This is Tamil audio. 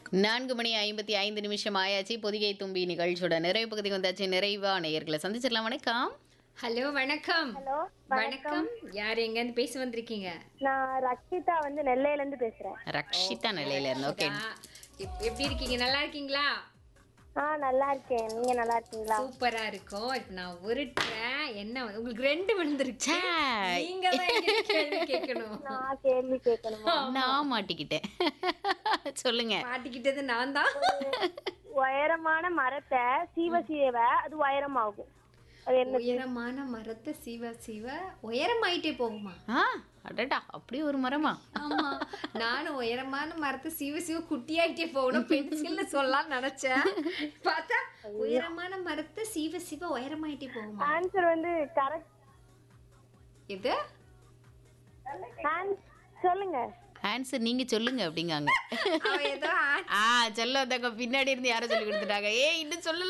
நான்கு மணி ஐம்பத்தி ஐந்து நிமிஷம் ஆயாச்சு பொதிகை தும்பி நிகழ்ச்சியோட நிறைவு பகுதிக்கு வந்தாச்சு நிறைவா நேயர்களை சந்திச்சிடலாம் வணக்கம் ஹலோ வணக்கம் ஹலோ வணக்கம் யார் எங்க இருந்து பேச வந்திருக்கீங்க நான் ரக்ஷிதா வந்து நெல்லையில இருந்து பேசுறேன் ரக்ஷிதா நிலையில இருந்து ஓகே ஆ, எப்- எப்படி இருக்கீங்க நல்லா இருக்கீங்களா ஆ நல்லா இருக்கேன் நீங்க நல்லா இருக்கீங்களா சூப்பரா இருக்கும் இப்ப நான் உருட்டுறேன் என்ன வந்து- உங்களுக்கு ரெண்டு விழுந்துருச்சு ச்சே. நீங்க தான் என்கிட்ட கேள்வி கேட்கணும் நான் கேள்வி கேட்கணுமா நான் மாட்டிக்கிட்டேன் சொல்லுங்க மாட்டிக்கிட்டது நான் தான் உயரமான மரத்தை சீவ சீவ அது உயரமாகும் அது என்ன உயரமான மரத்தை சீவ சீவ உயரமாயிட்டே போகுமா ஆ அடடா அப்படி ஒரு மரமா ஆமா நானும் உயரமான மரத்தை சீவ சீவ குட்டியாயிட்டே போகணும் பென்சில்ல சொல்லலாம் நினைச்சேன் பார்த்தா உயரமான மரத்தை சீவ சீவ உயரமாயிட்டே போகுமா ஆன்சர் வந்து கரெக்ட் இது சொல்லுங்க ஆன்சர் நீங்க சொல்லுங்க அப்படிங்காங்க அவ ஏதோ ஆ- ஆ சொல்ல வந்தாங்க பின்னாடி இருந்து யாரும் சொல்லி கொடுத்துட்டாங்க ஏய் இன்னும் சொல்லல